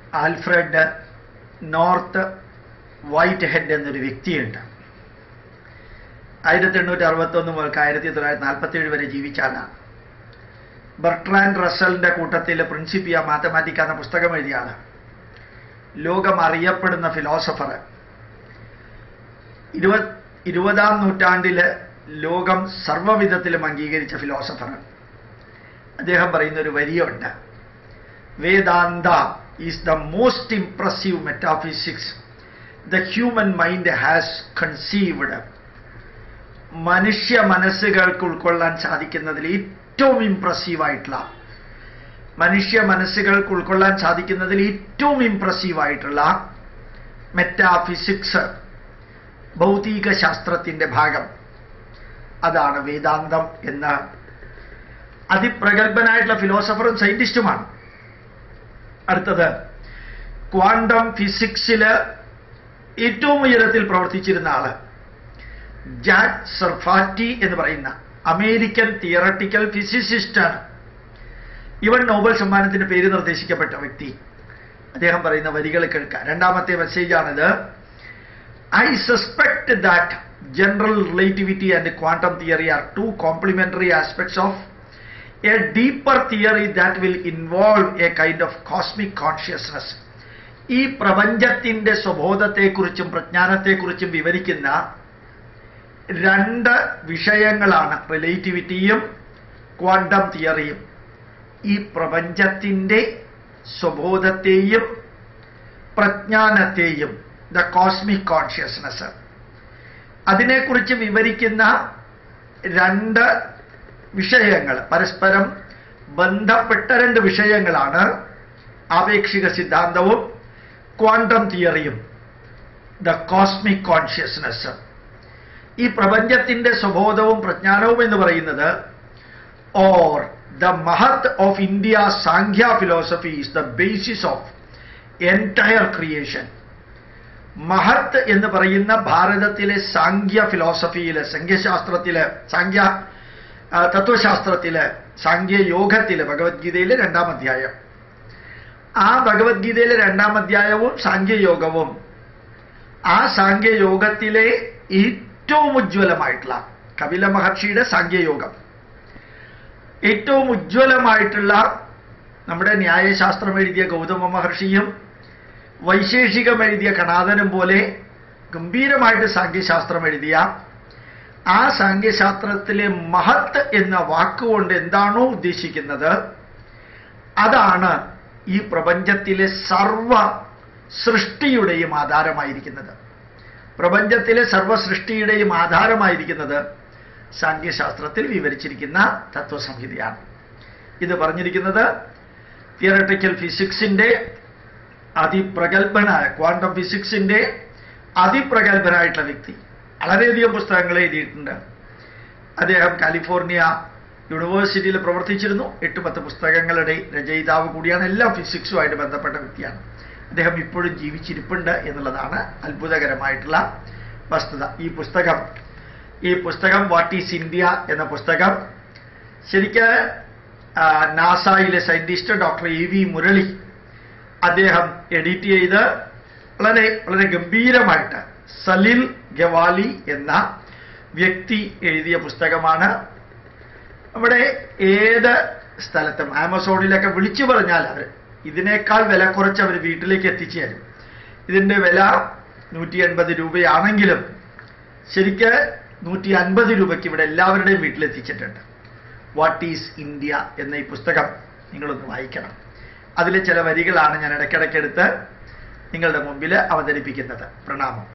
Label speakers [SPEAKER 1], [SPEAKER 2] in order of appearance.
[SPEAKER 1] Alfred north white head എന്നൊരു വ്യക്തിയുണ്ട് ആയിരത്തി എണ്ണൂറ്റി അറുപത്തൊന്ന് മുതൽ ആയിരത്തി തൊള്ളായിരത്തി നാൽപ്പത്തി ഏഴ് വരെ ജീവിച്ച ആളാണ് ബർട്രാൻഡ് റസലിന്റെ കൂട്ടത്തിൽ പ്രിൻസിപ്പിയ മാത്തമാറ്റിക്ക എന്ന പുസ്തകം എഴുതിയ ആള് ലോകം അറിയപ്പെടുന്ന ഫിലോസഫർ ഇരുപത് ഇരുപതാം നൂറ്റാണ്ടില് ലോകം സർവ്വവിധത്തിലും അംഗീകരിച്ച ഫിലോസഫർ അദ്ദേഹം പറയുന്ന ഒരു വരിയുണ്ട് Vedanta is the most impressive metaphysics the human mind has conceived മനുഷ്യ മനസ്സുകൾക്ക് ഉൾക്കൊള്ളാൻ സാധിക്കുന്നതിൽ ഏറ്റവും ഇംപ്രസീവ് ആയിട്ടുള്ള മനുഷ്യ മനസ്സുകൾക്ക് ഉൾക്കൊള്ളാൻ സാധിക്കുന്നതിൽ ഏറ്റവും ഇംപ്രസീവ് ആയിട്ടുള്ള മെറ്റാഫിസിക്സ് ഭൗതിക ശാസ്ത്രത്തിന്റെ ഭാഗം അതാണ് വേദാന്തം എന്ന അതിപ്രഗത്ഭനായിട്ടുള്ള ഫിലോസഫറും സയന്റിസ്റ്റുമാണ് അടുത്തത് ക്വാണ്ടം ഫിസിക്സില് ഏറ്റവും ഉയരത്തിൽ പ്രവർത്തിച്ചിരുന്ന ആള് ജാക്ക് സർഫാറ്റി എന്ന് പറയുന്ന അമേരിക്കൻ തിയറട്ടിക്കൽ ഫിസിസിസ്റ്റാണ് ഇവൻ നോബൽ സമ്മാനത്തിന് പേര് നിർദ്ദേശിക്കപ്പെട്ട വ്യക്തി അദ്ദേഹം പറയുന്ന വരികൾ കേൾക്കാം രണ്ടാമത്തെ മെസ്സേജാണിത് I suspect that general relativity and quantum theory are two complementary aspects of a deeper theory that will involve a kind of cosmic consciousness ഈ പ്രപഞ്ചത്തിന്റെ സ്വബോധത്തെക്കുറിച്ചും പ്രജ്ഞാനത്തെക്കുറിച്ചും വിവരിക്കുന്ന രണ്ട് വിഷയങ്ങളാണ് റിലേറ്റിവിറ്റിയും ക്വാണ്ടം തിയറിയും ഈ പ്രപഞ്ചത്തിന്റെ സ്വബോധത്തെയും പ്രജ്ഞാനത്തെയും ദ കോസ്മിക് കോൺഷ്യസ്നസ് അതിനെക്കുറിച്ച് വിവരിക്കുന്ന രണ്ട് വിഷയങ്ങൾ പരസ്പരം ബന്ധപ്പെട്ട രണ്ട് വിഷയങ്ങളാണ് ആപേക്ഷിക സിദ്ധാന്തവും ക്വാണ്ടം തിയറിയും ദ കോസ്മിക് കോൺഷ്യസ്നസ് ഈ പ്രപഞ്ചത്തിന്റെ സ്വബോധവും പ്രജ്ഞാനവും എന്ന് പറയുന്നത് or the Mahat of India Sankhya philosophy is the basis of entire creation Mahat എന്ന് പറയുന്ന ഭാരതത്തിലെ സാഖ്യ ഫിലോസഫിയിലെ സംഖ്യശാസ്ത്രത്തിലെ സാഖ്യ ആ, തത്വശാസ്ത്രത്തിലെ സാഖ്യയോഗത്തിലെ ഭഗവത്ഗീതയിലെ രണ്ടാം അധ്യായം ആ ഭഗവത്ഗീതയിലെ രണ്ടാം അധ്യായവും സാഖ്യയോഗവും ആ സാഖ്യയോഗത്തിലെ ഏറ്റവും ഉജ്ജ്വലമായിട്ടുള്ള കപില മഹർഷിയുടെ സാഖ്യയോഗം ഏറ്റവും ഉജ്ജ്വലമായിട്ടുള്ള നമ്മുടെ ന്യായശാസ്ത്രം എഴുതിയ ഗൗതമ മഹർഷിയും വൈശേഷികം എഴുതിയ കണാദനും പോലെ ഗംഭീരമായിട്ട് സാഖ്യശാസ്ത്രം എഴുതിയ ആ സാഖ്യശാസ്ത്രത്തിലെ മഹത്ത് എന്ന വാക്കുകൊണ്ട് എന്താണോ ഉദ്ദേശിക്കുന്നത് അതാണ് ഈ പ്രപഞ്ചത്തിലെ സർവ സൃഷ്ടിയുടെയും ആധാരമായിരിക്കുന്നത് പ്രപഞ്ചത്തിലെ സർവ സൃഷ്ടിയുടെയും ആധാരമായിരിക്കുന്നത് സാഖ്യശാസ്ത്രത്തിൽ വിവരിച്ചിരിക്കുന്ന തത്വസംഹിതയാണ് ഇത് പറഞ്ഞിരിക്കുന്നത് തിയറട്ടിക്കൽ ഫിസിക്സിന്റെ അതിപ്രഗത്ഭനായ ക്വാണ്ടം ഫിസിക്സിന്റെ അതിപ്രഗത്ഭനായിട്ടുള്ള വ്യക്തി വളരെയധികം പുസ്തകങ്ങൾ എഴുതിയിട്ടുണ്ട് അദ്ദേഹം കാലിഫോർണിയ യൂണിവേഴ്സിറ്റിയിൽ പ്രവർത്തിച്ചിരുന്നു എട്ട് പത്ത് പുസ്തകങ്ങളുടെ രചയിതാവ് കൂടിയാണ് എല്ലാം ഫിസിക്സുമായിട്ട് ബന്ധപ്പെട്ട വ്യക്തിയാണ് അദ്ദേഹം ഇപ്പോഴും ജീവിച്ചിരിപ്പുണ്ട് എന്നുള്ളതാണ് അത്ഭുതകരമായിട്ടുള്ള വസ്തുത ഈ പുസ്തകം ഈ പുസ്തകം വാട്ട് ഈസ് ഇന്ത്യ എന്ന പുസ്തകം ശരിക്ക് ആ, നാസായിലെ scientist doctor A V Murali അദ്ദേഹം എഡിറ്റ് ചെയ്ത് വളരെ വളരെ ഗംഭീരമായിട്ട് സലിൽ ഗവാലി എന്ന വ്യക്തി എഴുതിയ പുസ്തകമാണ് നമ്മുടെ ഏത് സ്ഥലത്തും ആമസോണിലൊക്കെ വിളിച്ചു പറഞ്ഞാൽ അവർ ഇതിനേക്കാൾ വില കുറച്ച് അവർ വീട്ടിലേക്ക് എത്തിച്ചു തരും ഇതിൻ്റെ വില നൂറ്റി എൺപത് രൂപയാണെങ്കിലും ശരിക്ക് നൂറ്റി അൻപത് രൂപയ്ക്ക് ഇവിടെ എല്ലാവരുടെയും വീട്ടിലെത്തിച്ചിട്ടുണ്ട് വാട്ട് ഈസ് ഇന്ത്യ എന്ന ഈ പുസ്തകം നിങ്ങളൊന്ന് വായിക്കണം അതിലെ ചില വരികളാണ് ഞാൻ ഇടയ്ക്കിടയ്ക്കെടുത്ത് നിങ്ങളുടെ മുമ്പിൽ അവതരിപ്പിക്കുന്നത് പ്രണാമം